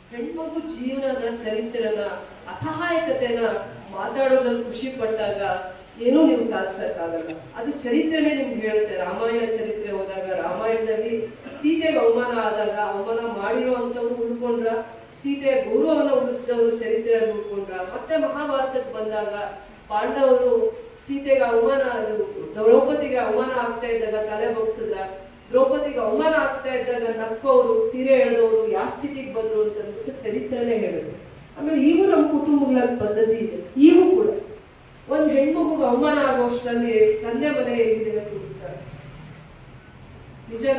ಹೆಣ್ಮಗು ಜೀವನದ ಚರಿತ್ರೆನ ಅಸಹಾಯಕತೆನ ಮಾತಾಡೋದ್ರಲ್ಲಿ ಖುಷಿ ಪಟ್ಟಾಗ ಏನೂ ನೀವು ಸಾಧಿಸಕ್ಕಾಗಲ್ಲ ಅದು ಚರಿತ್ರೆನೇ ನಿಮ್ಗೆ ಹೇಳುತ್ತೆ ರಾಮಾಯಣ ಚರಿತ್ರೆ ಹೋದಾಗ ರಾಮಾಯಣದಲ್ಲಿ ಸೀತೆಗೆ ಅವಮಾನ ಆದಾಗ ಅವಮಾನ ಮಾಡಿರುವಂತವ್ರು ಉಳ್ಕೊಂಡ್ರ ಸೀತೆಯ ಗೌರವವನ್ನ ಉಳಿಸಿದವರು ಚರಿತ್ರೆಯಲ್ಲಿ ಉಳ್ಕೊಂಡ್ರ ಮತ್ತೆ ಮಹಾಭಾರತಕ್ಕೆ ಬಂದಾಗ ಪಾಂಡವರು ಸೀತೆಗೆ ಅವಮಾನ ಅದು ದ್ರೌಪದಿಗೆ ಅವಮಾನ ಆಗ್ತಾ ಇದ್ದಾಗ ತಲೆ ಬಗ್ಸಿದ್ರ ದ್ರೌಪದಿಗೆ ಅವಮಾನ ಆಗ್ತಾ ಇದ್ದಾಗ ನಕ್ಕೋರು ಸೀರೆ ಎಳೆದವರು ಯಾವ ಸ್ಥಿತಿಗೆ ಬಂದ್ರು ಅಂತ ಅಂದ್ಬಿಟ್ಟು ಚರಿತ್ರೆನೇ ಹೇಳಿದ್ರು ಆಮೇಲೆ ಈಗೂ ನಮ್ಮ ಕುಟುಂಬಗಳಲ್ಲಿ ಪದ್ಧತಿ ಇದೆ ಈಗೂ ಕೂಡ ಒಂದ್ ಹೆಣ್ಮಗುಗೆ ಅವಮಾನ ಆಗುವಷ್ಟರಲ್ಲಿ ತಂದೆ ಮನೆ ಹೇಗಿದೆ ಅಂತ ಹುಡುಕ್ತಾರೆ ನಿಜನ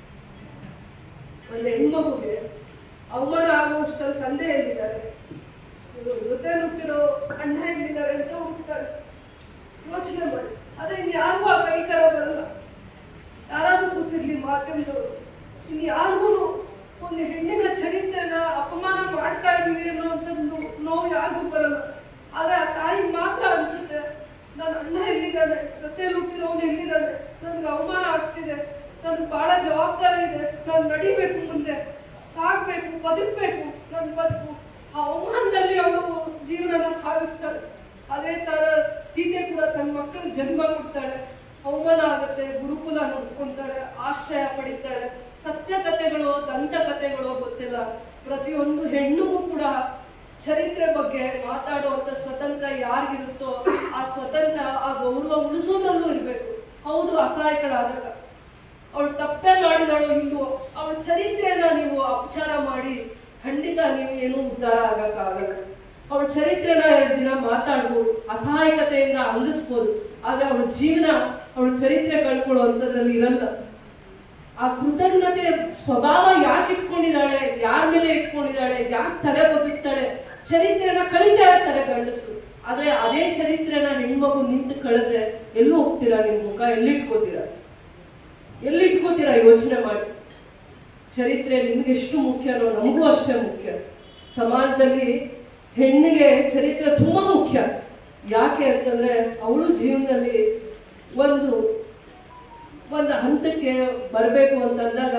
ಒಂದ್ ಹೆಣ್ಮಗುಗೆ ಅವಮಾನ ಆಗುವಷ್ಟರಲ್ಲಿ ತಂದೆ ಎಲ್ಲಿದ್ದಾರೆ ಇವ್ರ ಜೊತೆ ಹುಟ್ಟಿರೋ ಅಣ್ಣ ಎಲ್ಲಿದ್ದಾರೆ ಅಂತ ಹುಡುಕ್ತಾರೆ ಯೋಚನೆ ಮಾಡಿ ಆದ್ರೆ ಇನ್ ಯಾರಿಗೂ ಆ ಕೈಕರ ಬರಲ್ಲ ಯಾರಾದ್ರೂ ಕೂತಿರ್ಲಿ ಮಾಧ್ಯಮದವರು ಇನ್ ಯಾರಿಗೂ ಒಂದು ಹೆಣ್ಣಿನ ಚರಿತ್ರೆನ ಅಪಮಾನ ಮಾಡ್ತಾ ಇದೀವಿ ಅನ್ನೋಂಥದ್ದು ನೋವು ಯಾರಿಗೂ ಬರಲ್ಲ ಆದ್ರೆ ಆ ತಾಯಿ ಮಾತ್ರ ಅನ್ಸುತ್ತೆ ನನ್ನ ಅಣ್ಣ ಎಲ್ಲಿದ್ದಾನೆ ಜೊತೆಲಿ ಹುಟ್ಟಿರೋನು ಎಲ್ಲಿದ್ದಾನೆ ನನ್ಗೆ ಅವಮಾನ ಆಗ್ತಿದೆ ನನ್ಗೆ ಬಹಳ ಜವಾಬ್ದಾರಿ ಇದೆ ನಾನು ನಡಿಬೇಕು ಮುಂದೆ ಸಾಗ್ಬೇಕು ಬದುಕ್ಬೇಕು ನನ್ನ ಬದುಕು ಆ ಅವಮಾನದಲ್ಲಿ ಅವಳು ಜೀವನನ ಸಾಗಿಸ್ತಾಳೆ ಅದೇ ತರ ಸೀತೆ ಕೂಡ ತನ್ನ ಮಕ್ಕಳಿಗೆ ಜನ್ಮ ಕೊಡ್ತಾಳೆ ಅವಮಾನ ಆಗುತ್ತೆ ಗುರುಕುಲ ನೋಡ್ಕೊಂತಾಳೆ ಆಶ್ರಯ ಪಡಿತಾಳೆ ಸತ್ಯ ಕಥೆಗಳು ದಂತ ಕಥೆಗಳು ಗೊತ್ತಿಲ್ಲ ಪ್ರತಿಯೊಂದು ಹೆಣ್ಣಿಗೂ ಕೂಡ ಚರಿತ್ರೆ ಬಗ್ಗೆ ಮಾತಾಡುವಂತ ಸ್ವತಂತ್ರ ಯಾರಿಗಿರುತ್ತೋ ಆ ಸ್ವತಂತ್ರ ಆ ಗೌರವ ಉಳಿಸೋದ್ರಲ್ಲೂ ಇರ್ಬೇಕು ಹೌದು ಅಸಹಾಯಕಳಾದಾಗ ಅವಳು ತಪ್ಪೇ ಮಾಡಿದಳು ಇಲ್ವೋ ಅವಳ ಚರಿತ್ರೆಯನ್ನ ನೀವು ಅಪಚಾರ ಮಾಡಿ ಖಂಡಿತ ನೀವು ಏನೂ ಉದ್ಧಾರ ಆಗಕ್ಕಾಗಲ್ಲ ಅವಳ ಚರಿತ್ರೆನ ಎರಡು ದಿನ ಮಾತಾಡ್ಬೋದು ಅಸಹಾಯಕತೆಯಿಂದ ಅಂಗಿಸ್ಬೋದು ಆದ್ರೆ ಅವಳ ಜೀವನ ಅವಳ ಚರಿತ್ರೆ ಕಳ್ಕೊಳ್ಳುವಂಥದ್ರಲ್ಲಿ ಇರಲ್ಲ ಆ ಕೃತಜ್ಞತೆ ಸ್ವಭಾವ ಯಾಕೆ ಇಟ್ಕೊಂಡಿದ್ದಾಳೆ ಯಾರ ಮೇಲೆ ಇಟ್ಕೊಂಡಿದ್ದಾಳೆ ಯಾಕೆ ತಲೆ ಬಗ್ಗಿಸ್ತಾಳೆ ಚರಿತ್ರೆನ ಕಳೀತಾ ಇರ್ತಾರೆ ಗಂಡಸರು ಆದ್ರೆ ಅದೇ ಚರಿತ್ರೆನ ಹೆಣ್ಮಗು ನಿಂತು ಕಳೆದ್ರೆ ಎಲ್ಲೂ ಹೋಗ್ತೀರಾ ನಿಮ್ ಮುಖ ಎಲ್ಲಿ ಇಟ್ಕೋತೀರಾ ಎಲ್ಲಿ ಇಟ್ಕೋತೀರಾ ಯೋಚನೆ ಮಾಡಿ ಚರಿತ್ರೆ ನಿಮ್ಗೆ ಎಷ್ಟು ಮುಖ್ಯನೋ ನಮಗೂ ಅಷ್ಟೇ ಮುಖ್ಯ ಸಮಾಜದಲ್ಲಿ ಹೆಣ್ಣಿಗೆ ಚರಿತ್ರೆ ತುಂಬಾ ಮುಖ್ಯ ಯಾಕೆ ಅಂತಂದ್ರೆ ಅವಳು ಜೀವನದಲ್ಲಿ ಒಂದು ಒಂದು ಹಂತಕ್ಕೆ ಬರಬೇಕು ಅಂತಂದಾಗ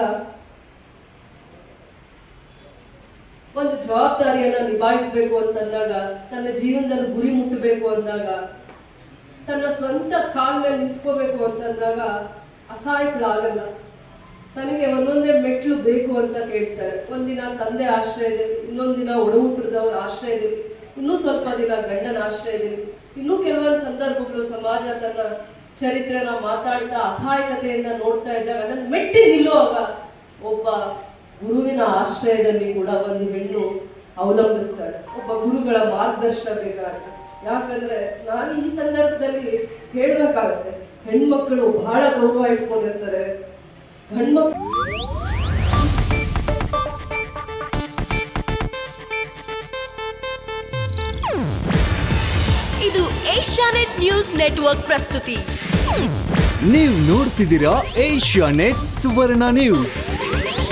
ಒಂದು ಜವಾಬ್ದಾರಿಯನ್ನ ನಿಭಾಯಿಸ್ಬೇಕು ಅಂತಂದಾಗ ತನ್ನ ಜೀವನದಲ್ಲಿ ಗುರಿ ಮುಟ್ಟಬೇಕು ಅಂದಾಗ ತನ್ನ ಸ್ವಂತ ಕಾಲ ಮೇಲೆ ನಿಂತ್ಕೋಬೇಕು ಅಂತಂದಾಗ ಅಸಹಾಯಕಳಾಗಲ್ಲ ತನಗೆ ಒಂದೊಂದೇ ಮೆಟ್ಲು ಬೇಕು ಅಂತ ಕೇಳ್ತಾರೆ ಒಂದಿನ ತಂದೆ ಆಶ್ರಯದಲ್ಲಿ ಇನ್ನೊಂದಿನ ಒಡಹುಟ್ಟಿದವರ ಆಶ್ರಯದಲ್ಲಿ ಇನ್ನೂ ಸ್ವಲ್ಪ ದಿನ ಗಂಡನ ಆಶ್ರಯದಲ್ಲಿ ಇನ್ನೂ ಕೆಲವೊಂದು ಸಂದರ್ಭಗಳು ಸಮಾಜ ತನ್ನ ಚರಿತ್ರೆನ ಮಾತಾಡ್ತಾ ಅಸಹಾಯಕತೆಯಿಂದ ನೋಡ್ತಾ ಇದ್ದಾಗ ಅದನ್ನ ಮೆಟ್ಟಿ ನಿಲ್ಲುವಾಗ ಒಬ್ಬ ಗುರುವಿನ ಆಶ್ರಯದಲ್ಲಿ ಕೂಡ ಒಂದು ಹೆಣ್ಣು ಅವಲಂಬಿಸ್ತಾಳೆ ಒಬ್ಬ ಗುರುಗಳ ಮಾರ್ಗದರ್ಶನ ಬೇಕಾಗುತ್ತೆ ಯಾಕಂದ್ರೆ ನಾನು ಈ ಸಂದರ್ಭದಲ್ಲಿ ಹೇಳ್ಬೇಕಾಗತ್ತೆ ಹೆಣ್ಮಕ್ಳು ಬಹಳ ಗೌರವ ಇಟ್ಕೊಂಡಿರ್ತಾರೆ ಗಂಡ್ಮಕ್ಳು ಇದು ಏಷ್ಯಾನೆಟ್ ನ್ಯೂಸ್ ನೆಟ್ವರ್ಕ್ ಪ್ರಸ್ತುತಿ ನೀವು ನೋಡ್ತಿದ್ದೀರಾ ಏಷ್ಯಾ ನೆಟ್ ಸುವರ್ಣ ನ್ಯೂಸ್